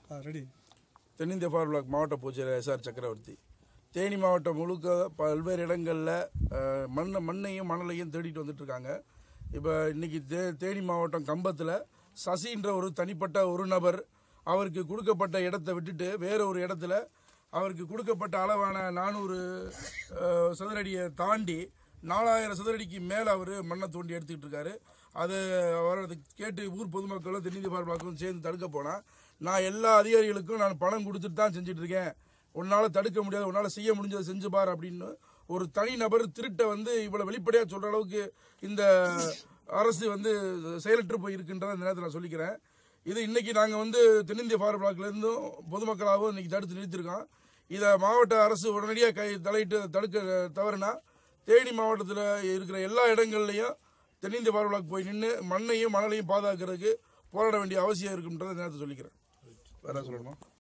ஆ already தென்னிந்திய forward bloc மாவட்ட பொதுச்செயலர் எஸ்ஆர் சக்கரவர்த்தி தேனி மாவட்டம் முழுக்க பல்வேறு இடங்களில் மண் மண்ணையும் மணலையும் தேடிட்டு வந்துட்டு இருக்காங்க இப்போ இன்னைக்கு தே தேனி மாவட்டம் கம்பத்தில் சசின்ற ஒரு தனிப்பட்ட ஒரு நபர் அவருக்கு கொடுக்கப்பட்ட இடத்தை விட்டுட்டு வேற ஒரு இடத்துல அவருக்கு கொடுக்கப்பட்ட அளவான நானூறு சதுரடியை தாண்டி நாலாயிரம் சதுரடிக்கு மேலே அவர் மண்ணை தோண்டி எடுத்துக்கிட்டு இருக்காரு அது அவர் அதை கேட்டு ஊர் பொதுமக்களும் தென்னிந்திய பார்ப்பாக்கும் சேர்ந்து தடுக்க போனால் நான் எல்லா அதிகாரிகளுக்கும் நான் பணம் கொடுத்துட்டு தான் செஞ்சுட்டு இருக்கேன் உன்னால் தடுக்க முடியாது உன்னால் செய்ய முடிஞ்சதை செஞ்சு பார் அப்படின்னு ஒரு தனி நபர் திருட்டை வந்து இவ்வளோ வெளிப்படையாக சொல்கிற அளவுக்கு இந்த அரசு வந்து செயலற்று போய் இருக்கின்றத இந்த நேரத்தில் நான் சொல்லிக்கிறேன் இது இன்னைக்கு நாங்கள் வந்து தென்னிந்திய ஃபார் பிளாக்லேருந்தும் பொதுமக்களாகவும் இன்னைக்கு தடுத்து நிறுத்திருக்கோம் இதை மாவட்ட அரசு உடனடியாக கை தலையிட்டு தடுக்க தவறுனா தேனி மாவட்டத்தில் இருக்கிற எல்லா இடங்கள்லையும் தென்னிந்திய ஃபார் பிளாக் போய் நின்று மண்ணையும் மணலையும் பாதுகாக்கிறதுக்கு போராட வேண்டிய அவசியம் இருக்குன்றதை இந்த நேரத்தை சொல்லிக்கிறேன் வேற சொல்லணுமா